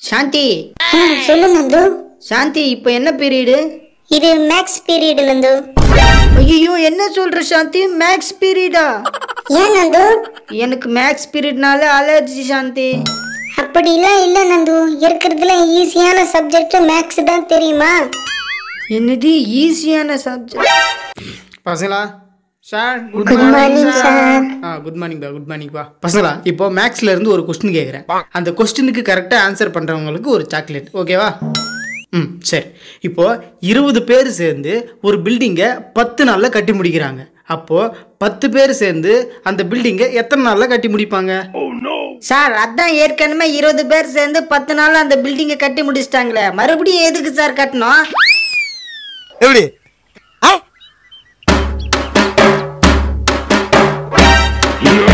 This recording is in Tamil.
சாந்தி ஆ, சொல்லு நந்து சாந்தி இப்போ என்ன பீரியடு இது மேக்ஸ் பீரியட் நந்து ஐயோ என்ன சொல்ற சாந்தி மேக்ஸ் பீரியடா ஏன் நந்து எனக்கு மேக்ஸ் பீரியட்னால அலர்ஜி சாந்தி அப்படிலாம் இல்லை நந்து இருக்கிறதுல ஈஸியான சப்ஜெக்ட் மேக்ஸ் தான் தெரியுமா என்னது ஈஸியான சப்ஜெக்ட் பசங்களா sir good good morning sir ஆ குட் மார்னிங் பா குட் மார்னிங் பா பசங்களா இப்போ மேக்ஸ்ல இருந்து ஒரு கொஸ்டின் கேட்குறேன் அந்த கொஸ்டினுக்கு கரெக்டாக ஆன்சர் பண்ணுறவங்களுக்கு ஒரு சாக்லேட் ஓகேவா ம் சரி இப்போ இருபது பேர் சேர்ந்து ஒரு பில்டிங்கை பத்து நாளில் கட்டி முடிக்கிறாங்க அப்போ பத்து பேர் சேர்ந்து அந்த பில்டிங்கை எத்தனை நாளில் கட்டி முடிப்பாங்க சார் அதான் ஏற்கனவே இருபது பேர் சேர்ந்து பத்து நாள் அந்த பில்டிங்கை கட்டி முடிச்சிட்டாங்களே மறுபடியும் எதுக்கு சார் கட்டணும் எப்படி ஆ